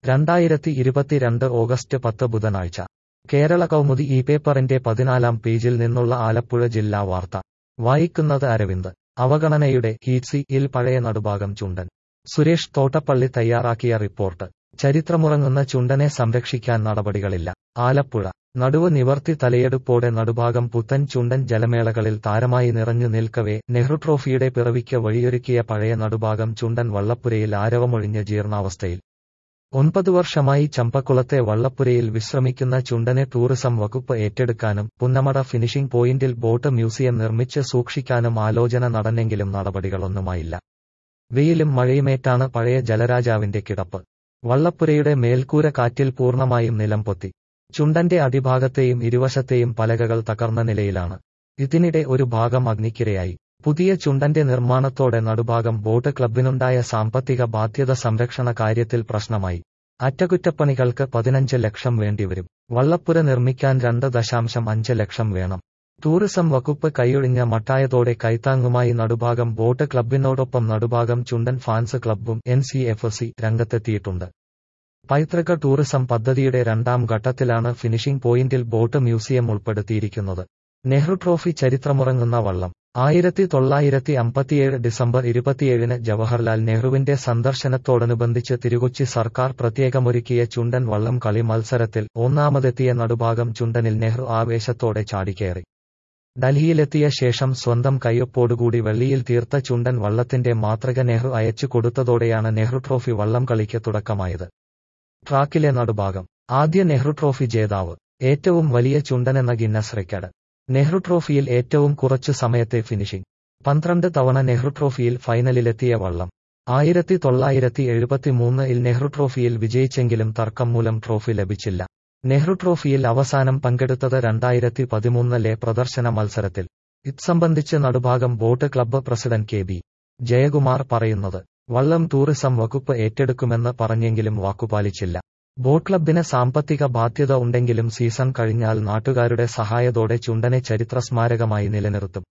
രണ്ടായിരത്തി ഇരുപത്തിരണ്ട് ഓഗസ്റ്റ് പത്ത് ബുധനാഴ്ച കേരള കൗമുദി ഈ പേപ്പറിന്റെ പതിനാലാം പേജിൽ നിന്നുള്ള ആലപ്പുഴ ജില്ലാ വാർത്ത വായിക്കുന്നത് അരവിന്ദ് അവഗണനയുടെ ഹീറ്റ്സി ഇൽ പഴയ നടുഭാഗം ചുണ്ടൻ സുരേഷ് തോട്ടപ്പള്ളി തയ്യാറാക്കിയ റിപ്പോർട്ട് ചരിത്രമുറങ്ങുന്ന ചുണ്ടനെ സംരക്ഷിക്കാൻ നടപടികളില്ല ആലപ്പുഴ നടുവ് നിവർത്തി തലയെടുപ്പോടെ നടുഭാഗം പുത്തൻ ചുണ്ടൻ ജലമേളകളിൽ താരമായി നിറഞ്ഞു നിൽക്കവേ നെഹ്റു ട്രോഫിയുടെ പിറവിക്ക് വഴിയൊരുക്കിയ പഴയ നടുഭാഗം ചുണ്ടൻ വള്ളപ്പുരയിൽ ആരവമൊഴിഞ്ഞ ജീർണാവസ്ഥയിൽ ഒൻപത് വർഷമായി ചമ്പക്കുളത്തെ വള്ളപ്പുരയിൽ വിശ്രമിക്കുന്ന ചുണ്ടനെ ടൂറിസം വകുപ്പ് ഏറ്റെടുക്കാനും പുന്നമട ഫിനിഷിംഗ് പോയിന്റിൽ ബോട്ട് മ്യൂസിയം നിർമ്മിച്ച് സൂക്ഷിക്കാനും ആലോചന നടന്നെങ്കിലും നടപടികളൊന്നുമായില്ല വെയിലും മഴയുമേറ്റാണ് പഴയ ജലരാജാവിന്റെ കിടപ്പ് വള്ളപ്പുരയുടെ മേൽക്കൂര കാറ്റിൽ പൂർണ്ണമായും നിലംപൊത്തി ചുണ്ടന്റെ അടിഭാഗത്തെയും ഇരുവശത്തെയും പലകകൾ തകർന്ന നിലയിലാണ് ഇതിനിടെ ഒരു ഭാഗം അഗ്നിക്കിരയായി പുതിയ ചുണ്ടന്റെ നിർമ്മാണത്തോടെ നടുഭാഗം ബോട്ട് ക്ലബിനുണ്ടായ സാമ്പത്തിക ബാധ്യത സംരക്ഷണ കാര്യത്തിൽ പ്രശ്നമായി അറ്റകുറ്റപ്പണികൾക്ക് പതിനഞ്ച് ലക്ഷം വേണ്ടിവരും വള്ളപ്പുര നിർമ്മിക്കാൻ രണ്ട് ദശാംശം അഞ്ച് ലക്ഷം വേണം ടൂറിസം വകുപ്പ് കൈയൊഴിഞ്ഞ മട്ടായതോടെ കൈത്താങ്ങുമായി നടുഭാഗം ബോട്ട് ക്ലബിനോടൊപ്പം നടുഭാഗം ചുണ്ടൻ ഫാൻസ് ക്ലബ്ബും എൻ സി എഫ് സി രംഗത്തെത്തിയിട്ടുണ്ട് പൈതൃക ടൂറിസം പദ്ധതിയുടെ രണ്ടാം ഘട്ടത്തിലാണ് ഫിനിഷിംഗ് പോയിന്റിൽ ബോട്ട് മ്യൂസിയം ഉൾപ്പെടുത്തിയിരിക്കുന്നത് നെഹ്റു ട്രോഫി ചരിത്രമുറങ്ങുന്ന വള്ളം ആയിരത്തി തൊള്ളായിരത്തി അമ്പത്തിയേഴ് ഡിസംബർ ഇരുപത്തിയേഴിന് ജവഹർലാൽ നെഹ്റുവിന്റെ സന്ദർശനത്തോടനുബന്ധിച്ച് തിരുകൊച്ചി സർക്കാർ പ്രത്യേകമൊരുക്കിയ ചുണ്ടൻ വള്ളം കളി മത്സരത്തിൽ ഒന്നാമതെത്തിയ നടുഭാഗം ചുണ്ടനിൽ നെഹ്റു ആവേശത്തോടെ ചാടിക്കയറി ഡൽഹിയിലെത്തിയ ശേഷം സ്വന്തം കയ്യൊപ്പോടുകൂടി വെള്ളിയിൽ തീർത്ത ചുണ്ടൻ വള്ളത്തിന്റെ മാതൃക നെഹ്റു അയച്ചു കൊടുത്തതോടെയാണ് നെഹ്റു ട്രോഫി വള്ളം കളിക്ക് തുടക്കമായത് ട്രാക്കിലെ നടുഭാഗം ആദ്യ നെഹ്റു ട്രോഫി ജേതാവ് ഏറ്റവും വലിയ ചുണ്ടനെന്ന ഗിന്നസ് റെക്കോർഡ് നെഹ്റു ട്രോഫിയിൽ ഏറ്റവും കുറച്ചു സമയത്തെ ഫിനിഷിംഗ് പന്ത്രണ്ട് തവണ നെഹ്റു ട്രോഫിയിൽ ഫൈനലിലെത്തിയ വള്ളം ആയിരത്തി തൊള്ളായിരത്തി എഴുപത്തിമൂന്നിൽ നെഹ്റു ട്രോഫിയിൽ വിജയിച്ചെങ്കിലും തർക്കം മൂലം ട്രോഫി ലഭിച്ചില്ല നെഹ്റു ട്രോഫിയിൽ അവസാനം പങ്കെടുത്തത് രണ്ടായിരത്തി പതിമൂന്നിലെ പ്രദർശന മത്സരത്തിൽ ഇത് സംബന്ധിച്ച് Nadubhagam boat club president K B Jayakumar പറയുന്നത് വള്ളം ടൂറിസം വകുപ്പ് ഏറ്റെടുക്കുമെന്ന് പറഞ്ഞെങ്കിലും വാക്കുപാലിച്ചില്ല ബോട്ട് ക്ലബിന് സാമ്പത്തിക ബാധ്യത ഉണ്ടെങ്കിലും സീസൺ കഴിഞ്ഞാൽ നാട്ടുകാരുടെ സഹായത്തോടെ ചുണ്ടനെ ചരിത്ര സ്മാരകമായി നിലനിർത്തും